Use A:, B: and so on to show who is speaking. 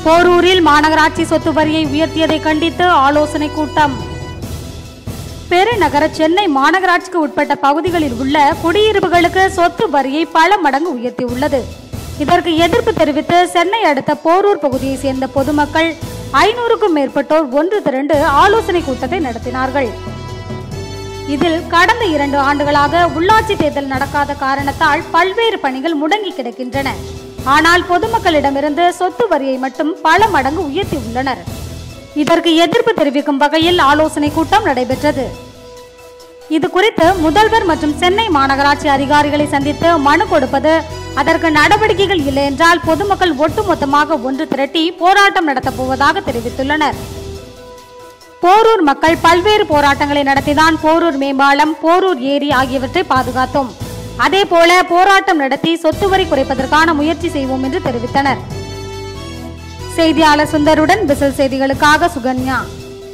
A: போரூரில் மாநகராட்சி சொத்து வரியை உயர்த்தியதை கண்டித்து ஆலோசனை கூட்டம் பெருநகர சென்னை மாநகராட்சிக்கு உட்பட்ட பகுதிகளில் உள்ள குடியிருப்புகளுக்கு சொத்து வரியை பல மடங்கு உயர்த்தியுள்ளது இதற்கு எதிர்ப்பு தெரிவித்து சென்னை அடுத்த போரூர் பகுதியை சேர்ந்த பொதுமக்கள் ஐநூறுக்கும் மேற்பட்டோர் ஒன்று திரண்டு ஆலோசனை கூட்டத்தை நடத்தினார்கள் இதில் கடந்த இரண்டு ஆண்டுகளாக உள்ளாட்சி தேர்தல் நடக்காத காரணத்தால் பல்வேறு பணிகள் முடங்கி கிடக்கின்றன ஆனால் பொதுமக்களிடமிருந்து சொத்து வரியை மட்டும் பல மடங்கு உயர்த்தி உள்ளனர் இதற்கு எதிர்ப்பு தெரிவிக்கும் வகையில் ஆலோசனை கூட்டம் நடைபெற்றது இது குறித்து முதல்வர் மற்றும் சென்னை மாநகராட்சி அதிகாரிகளை சந்தித்து மனு கொடுப்பது அதற்கு நடவடிக்கைகள் இல்லை என்றால் பொதுமக்கள் ஒட்டுமொத்தமாக ஒன்று திரட்டி போராட்டம் நடத்தப் போவதாக தெரிவித்துள்ளனர் போரூர் மக்கள் பல்வேறு போராட்டங்களை நடத்திதான் போரூர் மேம்பாலம் போரூர் ஏரி ஆகியவற்றை பாதுகாத்தோம் அதே போல போராட்டம் நடத்தி சொத்து வரி குறைப்பதற்கான முயற்சி செய்வோம் என்று தெரிவித்தனர் செய்தியாளர் சுந்தருடன் பிசல் செய்திகளுக்காக சுகன்யா